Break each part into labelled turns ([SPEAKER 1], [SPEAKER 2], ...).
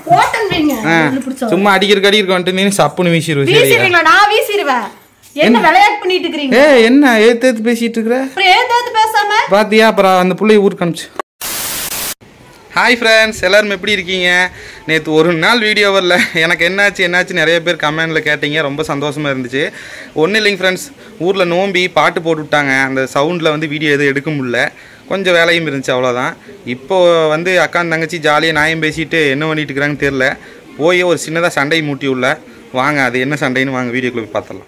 [SPEAKER 1] போட்டன் வைங்க
[SPEAKER 2] ஆ,
[SPEAKER 1] நெல்லு பிடிச்சவன்.
[SPEAKER 2] சும்மா அடிக்கிற அடிக்கிற வந்துட்டு நீ சப்புன்னு வீசிடுவோம் சரியா
[SPEAKER 1] வீசிடுவீங்களா நான் வீசிடுவேன் என்ன விளையாட்டு பண்ணிட்டு இருக்கிறீங்க
[SPEAKER 2] ஏ என்ன ஏத்து ஏத்து பேசிட்டு இருக்கிற
[SPEAKER 1] அப்புறம் ஏதாவது பேசாம
[SPEAKER 2] பாத்தியா அப்புறம் அந்த பிள்ளைய ஊருக்கு அனுப்பிச்சு ஹாய் ஃப்ரெண்ட்ஸ் எல்லாரும் எப்படி இருக்கீங்க நேற்று ஒரு நாள் வீடியோ வரல எனக்கு என்னாச்சு என்னாச்சு நிறைய பேர் கமெண்டில் கேட்டீங்க ரொம்ப சந்தோஷமாக இருந்துச்சு ஒன்றும் இல்லைங்க ஃப்ரெண்ட்ஸ் ஊரில் நோம்பி பாட்டு போட்டு விட்டாங்க அந்த சவுண்டில் வந்து வீடியோ எதுவும் எடுக்க முடியல கொஞ்சம் வேலையும் இருந்துச்சு அவ்வளோதான் இப்போ வந்து அக்கா தங்கச்சி ஜாலியாக நியாயம் பேசிட்டு என்ன பண்ணிட்டு இருக்கிறாங்கன்னு தெரில போய் ஒரு சின்னதாக சண்டை மூட்டி உள்ள வாங்க அது என்ன சண்டைன்னு வாங்க வீடியோக்குள்ள போய் பார்த்துடலாம்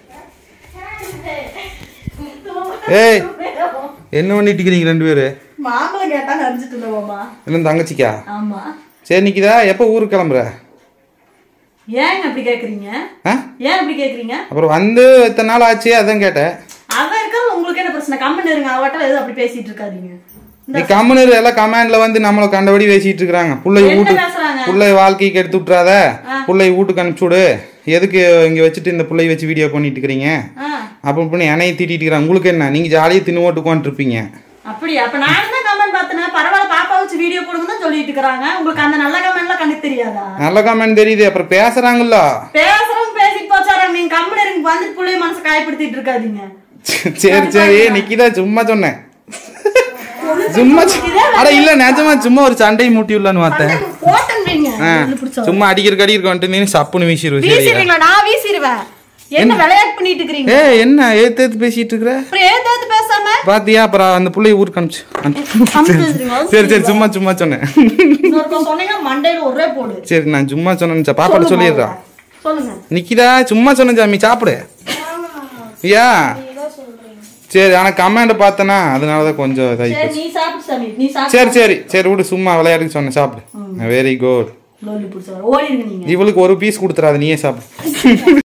[SPEAKER 2] ஏய் என்ன பண்ணிட்டு இருக்கிறீங்க ரெண்டு பேர்
[SPEAKER 1] மாம்பழம் கேட்டா நினைச்சிட்டு இருந்தோமா
[SPEAKER 2] என்ன தங்கச்சிக்கா
[SPEAKER 1] ஆமா
[SPEAKER 2] சரி நிக்கிதா எப்போ ஊருக்கு கிளம்புற
[SPEAKER 1] ஏங்க அப்படி கேக்குறீங்க
[SPEAKER 2] ஆ
[SPEAKER 1] ஏன் அப்படி கேக்குறீங்க
[SPEAKER 2] அப்புறம் வந்து இத்தனை நாள் ஆச்சு அதான் கேட்டேன்
[SPEAKER 1] அவன் இருக்கிறது உங்களுக்கு என்ன பிரச்சனை கம்மன் இருங்க அவட்ட எதுவும் அப்படி பேசிட்டு இருக்காதீங்க
[SPEAKER 2] நீ கம்முனு எல்லாம் கமெண்ட்ல வந்து நம்மளை கண்டபடி பேசிட்டு இருக்கிறாங்க புள்ளைய
[SPEAKER 1] என்ன
[SPEAKER 2] வீட்டு
[SPEAKER 1] பேசுறாங்க
[SPEAKER 2] புள்ளைய வாழ்க்கைக்கு எடுத்து விட்றாத புள்ளைய வீட்டுக்கு அனுப்பிச்சு விடு எதுக்கு இங்க வச்சுட்டு இந்த புள்ளைய வச்சு வீடியோ பண்ணிட்டு இருக்கிறீங்க
[SPEAKER 1] ஆ,
[SPEAKER 2] அப்புறம் பண்ணி என்னைய திட்டிட்டு இருக்கிறாங்க உங்களுக்கு என்ன நீங்க ஜாலியாக தின்னு ஓட்டு உட்காந்துருப்பீங்க
[SPEAKER 1] அப்படியா அப்ப நான் தான் கமெண்ட் பார்த்தேன் பரவாயில்ல பாப்பா வச்சு வீடியோ போடுங்க தான் சொல்லிட்டு இருக்காங்க உங்களுக்கு அந்த நல்ல கமெண்ட்லாம் கண்ணுக்கு தெரியாதா
[SPEAKER 2] நல்ல கமெண்ட் தெரியுது அப்புறம் பேசுறாங்கல்ல
[SPEAKER 1] பேசுறவங்க பேசிட்டு போச்சாரா நீங்க கம்மன் இருங்க வந்துட்டு புள்ளைய மனசு காயப்படுத்திட்டு இருக்காதீங்க
[SPEAKER 2] சரி சரி நிக்கிதா சும்மா சொன்னேன் சும்மா சொ- அட இல்ல நிஜமா சும்மா ஒரு சண்டை மூட்டி உள்ளான்னு பார்த்தேன்
[SPEAKER 1] போட்டன் வைங்க
[SPEAKER 2] ஆ,
[SPEAKER 1] நெல்லு பிடிச்சவன்.
[SPEAKER 2] சும்மா அடிக்கிற அடிக்கிற வந்துட்டு நீ சப்புன்னு வீசிடுவோம் சரியா
[SPEAKER 1] வீசிடுவீங்களா நான் வீசிடுவேன் என்ன விளையாட்டு பண்ணிட்டு இருக்கிறீங்க
[SPEAKER 2] ஏ என்ன ஏத்து ஏத்து பேசிட்டு இருக்கிற
[SPEAKER 1] அப்புறம் ஏதாவது பேசாம
[SPEAKER 2] பாத்தியா அப்புறம் அந்த புள்ளைய ஊருக்கு அனுப்பிச்சு
[SPEAKER 1] அமுச்சு வச்சிருங்க.
[SPEAKER 2] சரி சரி சும்மா சும்மா சொன்னேன்
[SPEAKER 1] இன்னொருத்தன் சொன்னீங்க மண்டையில ஒரே போடு
[SPEAKER 2] சரி நான் சும்மா சொன்னேன் பாப்பாட்ட சொல்லிடுறா
[SPEAKER 1] சொல்லுங்க
[SPEAKER 2] நிக்கிதா சும்மா சொன்னேன் சாமி சாப்பிடு ஐயா சரி ஆனா கமெண்ட் பார்த்தனா அதனாலதான் கொஞ்சம் இதாகி
[SPEAKER 1] சரி
[SPEAKER 2] போச்சு
[SPEAKER 1] நீ சாப்பிடு சாமி நீ சாப்பிடு
[SPEAKER 2] சரி சரி சரி விடு சும்மா விளையாடுக்கு சொன்னேன் சாப்பிடு வெரி குட்
[SPEAKER 1] லோலி பிடிச்சவன் ஓடிடுங்க நீங்க
[SPEAKER 2] இவளுக்கு ஒரு பீஸ் கொடுத்துறாது நீயே சாப்பிடு